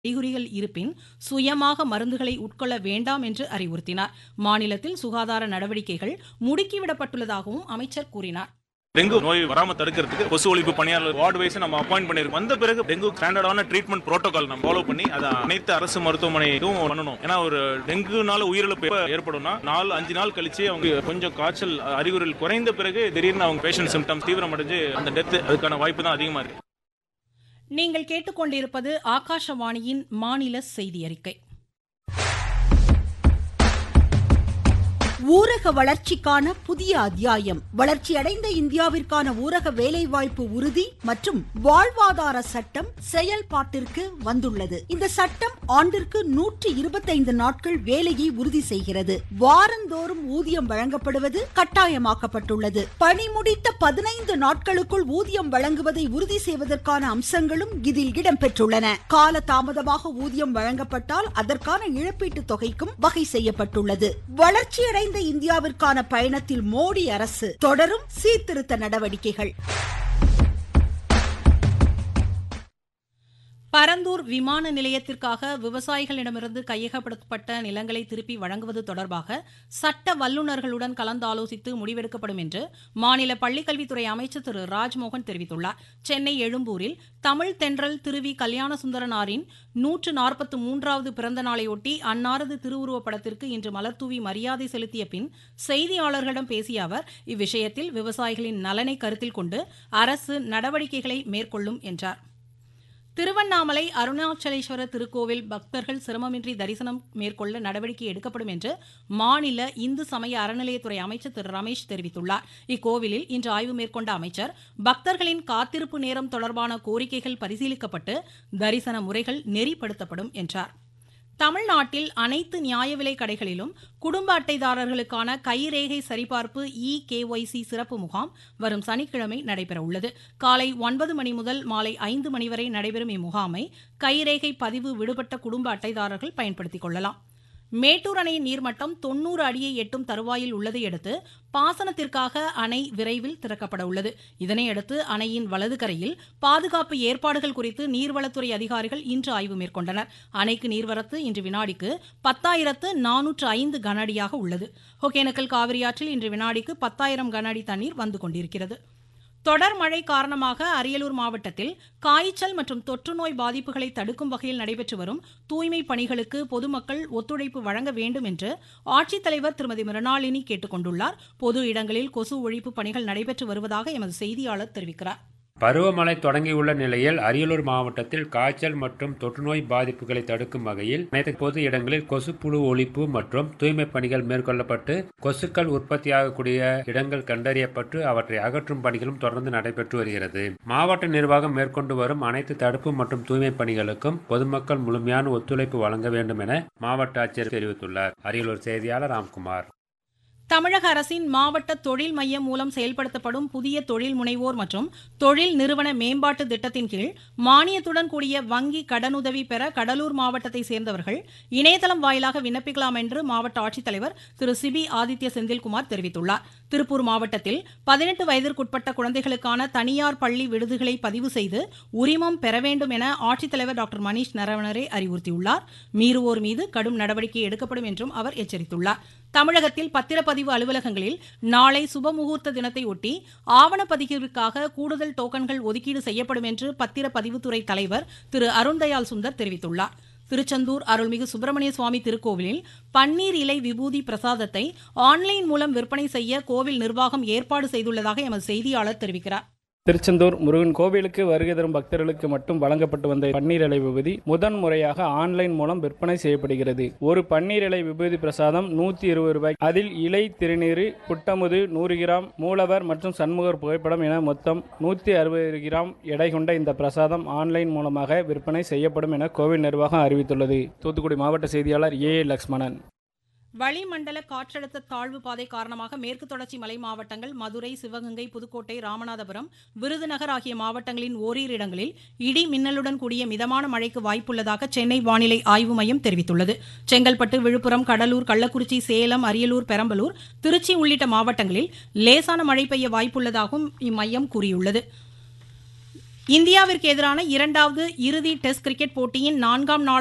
அறிகுறிகள் இருப்பின் சுயமாக மருந்துகளை உட்கொள்ள வேண்டாம் என்று அறிவுறுத்தினார் மாநிலத்தில் சுகாதார நடவடிக்கைகள் முடுக்கிவிடப்பட்டுள்ளதாகவும் அமைச்சர் கூறினார் டெங்கு நோய் வராம தடுக்கிறதுக்கு கொசு ஒழிப்பு பணியாளர் வார்டு வைஸ் நம்ம அப்பாயிண்ட் பண்ணிருக்கோம் வந்த பிறகு டெங்கு ஸ்டாண்டர்டான ட்ரீட்மெண்ட் புரோட்டோகால் நம்ம ஃபாலோ பண்ணி அதை அனைத்து அரசு மருத்துவமனைக்கும் பண்ணணும் ஏன்னா ஒரு டெங்குனால உயிரிழப்பு எப்ப ஏற்படும்னா நாலு அஞ்சு நாள் கழிச்சு அவங்க கொஞ்சம் காய்ச்சல் அறிகுறிகள் குறைந்த பிறகு திடீர்னு அவங்க பேஷண்ட் சிம்டம்ஸ் தீவிரமடைஞ்சு அந்த டெத் அதுக்கான வாய்ப்பு தான் அதிகமா இருக்கு நீங்கள் கேட்டுக்கொண்டிருப்பது ஆகாஷவாணியின் மாநில செய்தி அறிக்கை ஊரக வளர்ச்சிக்கான புதிய அத்தியாயம் வளர்ச்சியடைந்த இந்தியாவிற்கான ஊரக வேலைவாய்ப்பு உறுதி மற்றும் வாழ்வாதார சட்டம் செயல்பாட்டிற்கு வந்துள்ளது இந்த சட்டம் ஆண்டிற்கு நூற்றி இருபத்தைந்து நாட்கள் வேலையை உறுதி செய்கிறது வாரந்தோறும் ஊதியம் வழங்கப்படுவது கட்டாயமாக்கப்பட்டுள்ளது பணி முடித்த பதினைந்து நாட்களுக்குள் ஊதியம் வழங்குவதை உறுதி செய்வதற்கான அம்சங்களும் இதில் இடம்பெற்றுள்ளன கால தாமதமாக ஊதியம் வழங்கப்பட்டால் அதற்கான இழப்பீட்டு தொகைக்கும் வகை செய்யப்பட்டுள்ளது வளர்ச்சியடைந்த வளர்ந்த இந்தியாவிற்கான பயணத்தில் மோடி அரசு தொடரும் சீர்திருத்த நடவடிக்கைகள் பரந்தூர் விமான நிலையத்திற்காக விவசாயிகளிடமிருந்து கையகப்படுத்தப்பட்ட நிலங்களை திருப்பி வழங்குவது தொடர்பாக சட்ட வல்லுநர்களுடன் கலந்தாலோசித்து முடிவெடுக்கப்படும் என்று மாநில பள்ளிக்கல்வித்துறை அமைச்சர் திரு ராஜ்மோகன் தெரிவித்துள்ளார் சென்னை எழும்பூரில் தமிழ் தென்றல் திருவி கல்யாணசுந்தரனாரின் நூற்று நாற்பத்து மூன்றாவது பிறந்த நாளையொட்டி அன்னாரது திருவுருவப் படத்திற்கு இன்று மலர்தூவி மரியாதை செலுத்திய பின் செய்தியாளர்களிடம் பேசிய அவர் இவ்விஷயத்தில் விவசாயிகளின் நலனை கருத்தில் கொண்டு அரசு நடவடிக்கைகளை மேற்கொள்ளும் என்றார் திருவண்ணாமலை அருணாச்சலேஸ்வரர் திருக்கோவில் பக்தர்கள் சிரமமின்றி தரிசனம் மேற்கொள்ள நடவடிக்கை எடுக்கப்படும் என்று மாநில இந்து சமய அறநிலையத்துறை அமைச்சர் திரு ரமேஷ் தெரிவித்துள்ளார் இக்கோவிலில் இன்று ஆய்வு மேற்கொண்ட அமைச்சர் பக்தர்களின் காத்திருப்பு நேரம் தொடர்பான கோரிக்கைகள் பரிசீலிக்கப்பட்டு தரிசன முறைகள் நெறிப்படுத்தப்படும் என்றார் தமிழ்நாட்டில் அனைத்து நியாய விலை கடைகளிலும் குடும்ப அட்டைதாரர்களுக்கான கைரேகை சரிபார்ப்பு இ கேஒய்சி சிறப்பு முகாம் வரும் சனிக்கிழமை நடைபெற உள்ளது காலை ஒன்பது மணி முதல் மாலை ஐந்து மணி வரை நடைபெறும் இம்முகாமை கைரேகை பதிவு விடுபட்ட குடும்ப அட்டைதாரர்கள் பயன்படுத்திக் கொள்ளலாம் மேட்டூர் அணையின் நீர்மட்டம் தொன்னூறு அடியை எட்டும் தருவாயில் உள்ளதையடுத்து பாசனத்திற்காக அணை விரைவில் திறக்கப்பட உள்ளது இதனையடுத்து அணையின் வலது கரையில் பாதுகாப்பு ஏற்பாடுகள் குறித்து நீர்வளத்துறை அதிகாரிகள் இன்று ஆய்வு மேற்கொண்டனர் அணைக்கு நீர்வரத்து இன்று வினாடிக்கு பத்தாயிரத்து நானூற்று ஐந்து கனஅடியாக உள்ளது ஒகேனக்கல் காவிரியாற்றில் இன்று வினாடிக்கு பத்தாயிரம் கன அடி தண்ணீர் வந்து கொண்டிருக்கிறது தொடர் மழை காரணமாக அரியலூர் மாவட்டத்தில் காய்ச்சல் மற்றும் தொற்றுநோய் பாதிப்புகளை தடுக்கும் வகையில் நடைபெற்று வரும் தூய்மை பணிகளுக்கு பொதுமக்கள் ஒத்துழைப்பு வழங்க வேண்டும் என்று ஆட்சித்தலைவர் திருமதி மிருணாளினி கேட்டுக் கொண்டுள்ளார் பொது இடங்களில் கொசு ஒழிப்பு பணிகள் நடைபெற்று வருவதாக எமது செய்தியாளர் தெரிவிக்கிறார் பருவமழை தொடங்கியுள்ள நிலையில் அரியலூர் மாவட்டத்தில் காய்ச்சல் மற்றும் தொற்றுநோய் பாதிப்புகளை தடுக்கும் வகையில் அனைத்து பொது இடங்களில் கொசுப்புழு ஒழிப்பு மற்றும் தூய்மை பணிகள் மேற்கொள்ளப்பட்டு கொசுக்கள் உற்பத்தியாகக்கூடிய இடங்கள் கண்டறியப்பட்டு அவற்றை அகற்றும் பணிகளும் தொடர்ந்து நடைபெற்று வருகிறது மாவட்ட நிர்வாகம் மேற்கொண்டு வரும் அனைத்து தடுப்பு மற்றும் தூய்மை பணிகளுக்கும் பொதுமக்கள் முழுமையான ஒத்துழைப்பு வழங்க வேண்டும் என மாவட்ட ஆட்சியர் தெரிவித்துள்ளார் அரியலூர் செய்தியாளர் ராம்குமார் தமிழக அரசின் மாவட்ட தொழில் மையம் மூலம் செயல்படுத்தப்படும் புதிய தொழில் முனைவோர் மற்றும் தொழில் நிறுவன மேம்பாட்டு திட்டத்தின் கீழ் மானியத்துடன் கூடிய வங்கி கடனுதவி பெற கடலூர் மாவட்டத்தை சேர்ந்தவர்கள் இணையதளம் வாயிலாக விண்ணப்பிக்கலாம் என்று மாவட்ட ஆட்சித்தலைவர் திரு சிபி ஆதித்ய செந்தில்குமார் தெரிவித்துள்ளார் திருப்பூர் மாவட்டத்தில் பதினெட்டு வயதிற்குட்பட்ட குழந்தைகளுக்கான தனியார் பள்ளி விடுதிகளை பதிவு செய்து உரிமம் பெற வேண்டும் என ஆட்சித்தலைவர் டாக்டர் மணீஷ் நரவணரே அறிவுறுத்தியுள்ளார் மீறுவோர் மீது கடும் நடவடிக்கை எடுக்கப்படும் என்றும் அவர் எச்சரித்துள்ளார் தமிழகத்தில் பத்திரப்பதிவு அலுவலகங்களில் நாளை சுபமுகூர்த்த தினத்தை ஒட்டி ஆவணப்பதிவிற்காக கூடுதல் டோக்கன்கள் ஒதுக்கீடு செய்யப்படும் என்று பத்திரப்பதிவுத்துறை தலைவர் திரு அருண்தயாள் சுந்தர் தெரிவித்துள்ளார் திருச்செந்தூர் அருள்மிகு சுப்பிரமணிய சுவாமி திருக்கோவிலில் பன்னீர் இலை விபூதி பிரசாதத்தை ஆன்லைன் மூலம் விற்பனை செய்ய கோவில் நிர்வாகம் ஏற்பாடு செய்துள்ளதாக எமது செய்தியாளர் தெரிவிக்கிறார் திருச்செந்தூர் முருகன் கோவிலுக்கு வருகை தரும் பக்தர்களுக்கு மட்டும் வழங்கப்பட்டு வந்த பன்னீர் இலை விபூதி முதன் முறையாக ஆன்லைன் மூலம் விற்பனை செய்யப்படுகிறது ஒரு பன்னீர் இலை விபூதி பிரசாதம் நூத்தி இருபது ரூபாய் அதில் இலை திருநீர் புட்டமுது நூறு கிராம் மூலவர் மற்றும் சண்முகர் புகைப்படம் என மொத்தம் நூத்தி அறுபது கிராம் எடை கொண்ட இந்த பிரசாதம் ஆன்லைன் மூலமாக விற்பனை செய்யப்படும் என கோவில் நிர்வாகம் அறிவித்துள்ளது தூத்துக்குடி மாவட்ட செய்தியாளர் ஏ லக்ஷ்மணன் வளிமண்டல காற்றழுத்த தாழ்வு பாதை காரணமாக மேற்கு தொடர்ச்சி மலை மாவட்டங்கள் மதுரை சிவகங்கை புதுக்கோட்டை ராமநாதபுரம் விருதுநகர் ஆகிய மாவட்டங்களின் ஓரிரு இடங்களில் இடி மின்னலுடன் கூடிய மிதமான மழைக்கு வாய்ப்புள்ளதாக சென்னை வானிலை ஆய்வு மையம் தெரிவித்துள்ளது செங்கல்பட்டு விழுப்புரம் கடலூர் கள்ளக்குறிச்சி சேலம் அரியலூர் பெரம்பலூர் திருச்சி உள்ளிட்ட மாவட்டங்களில் லேசான மழை பெய்ய வாய்ப்புள்ளதாகவும் இம்மையம் கூறியுள்ளது இந்தியாவிற்கு எதிரான இரண்டாவது இறுதி டெஸ்ட் கிரிக்கெட் போட்டியின் நான்காம் நாள்